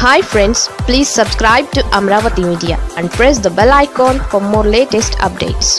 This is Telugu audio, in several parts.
hi friends please subscribe to Amaravati media and press the bell icon for more latest updates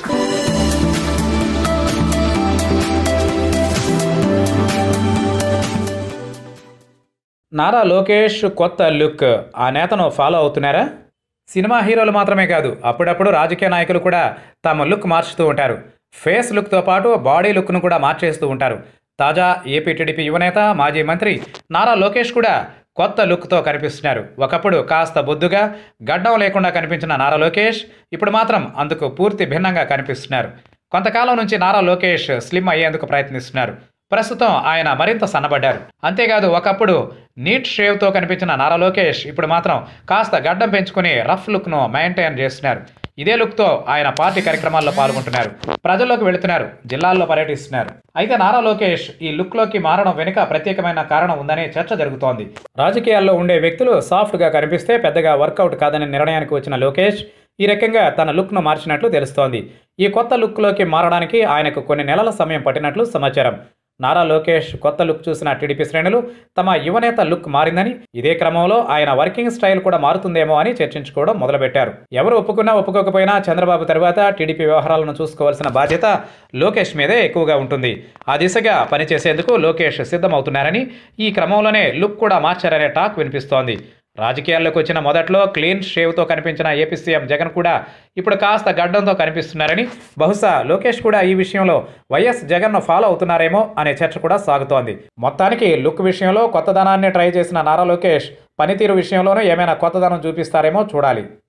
Nara Lokesh కొత్త లుక్ ఆ నేతను ఫాలో అవుతున్నారా సినిమా హీరోలు మాత్రమే కాదు అప్పుడప్పుడు రాజకీయ నాయకులు కూడా తమ లుక్ మార్చుతూ ఉంటారు ఫేస్ లుక్తో పాటు బాడీ లుక్ను కూడా మార్చేస్తూ ఉంటారు తాజా ఏపీ టీడీపీ యువనేత మాజీ మంత్రి నారా లోకేష్ కూడా కొత్త లుక్తో కనిపిస్తున్నారు ఒకప్పుడు కాస్త బొద్దుగా గడ్డం లేకుండా కనిపించిన నారా లోకేష్ ఇప్పుడు మాత్రం అందుకు పూర్తి భిన్నంగా కనిపిస్తున్నారు కొంతకాలం నుంచి నారా లోకేష్ స్లిమ్ అయ్యేందుకు ప్రయత్నిస్తున్నారు ప్రస్తుతం ఆయన మరింత సన్నబడ్డారు అంతేకాదు ఒకప్పుడు నీట్ షేవ్తో కనిపించిన నారా లోకేష్ ఇప్పుడు మాత్రం కాస్త గడ్డం పెంచుకుని రఫ్ లుక్ను మెయింటైన్ చేస్తున్నారు ఇదే లుక్తో ఆయన పార్టీ కార్యక్రమాల్లో పాల్గొంటున్నారు ప్రజల్లోకి వెళుతున్నారు జిల్లాల్లో పర్యటిస్తున్నారు అయితే నారా లోకేష్ ఈ లుక్లోకి మారడం వెనుక ప్రత్యేకమైన కారణం ఉందనే చర్చ జరుగుతోంది రాజకీయాల్లో ఉండే వ్యక్తులు సాఫ్ట్గా కనిపిస్తే పెద్దగా వర్కౌట్ కాదనే నిర్ణయానికి వచ్చిన లోకేష్ ఈ రకంగా తన లుక్ను మార్చినట్లు తెలుస్తోంది ఈ కొత్త లుక్లోకి మారడానికి ఆయనకు కొన్ని నెలల సమయం పట్టినట్లు సమాచారం నారా లోకేష్ కొత్త లుక్ చూసిన టీడీపీ శ్రేణులు తమ యువనేత లుక్ మారిందని ఇదే క్రమంలో ఆయన వర్కింగ్ స్టైల్ కూడా మారుతుందేమో అని చర్చించుకోవడం మొదలుపెట్టారు ఎవరు ఒప్పుకున్నా ఒప్పుకోకపోయినా చంద్రబాబు తర్వాత టీడీపీ వ్యవహారాలను చూసుకోవాల్సిన బాధ్యత లోకేష్ మీదే ఎక్కువగా ఉంటుంది ఆ దిశగా పనిచేసేందుకు లోకేష్ సిద్ధమవుతున్నారని ఈ క్రమంలోనే లుక్ కూడా మార్చారనే టాక్ వినిపిస్తోంది రాజకీయాల్లోకి వచ్చిన మొదట్లో క్లీన్ షేవ్తో కనిపించిన ఏపీ సీఎం జగన్ కూడా ఇప్పుడు కాస్త గడ్డంతో కనిపిస్తున్నారని బహుశా లోకేష్ కూడా ఈ విషయంలో వైఎస్ జగన్ను ఫాలో అవుతున్నారేమో అనే చర్చ కూడా సాగుతోంది మొత్తానికి లుక్ విషయంలో కొత్తదనాన్ని ట్రై చేసిన నారా లోకేష్ పనితీరు విషయంలోనూ ఏమైనా కొత్తదనం చూపిస్తారేమో చూడాలి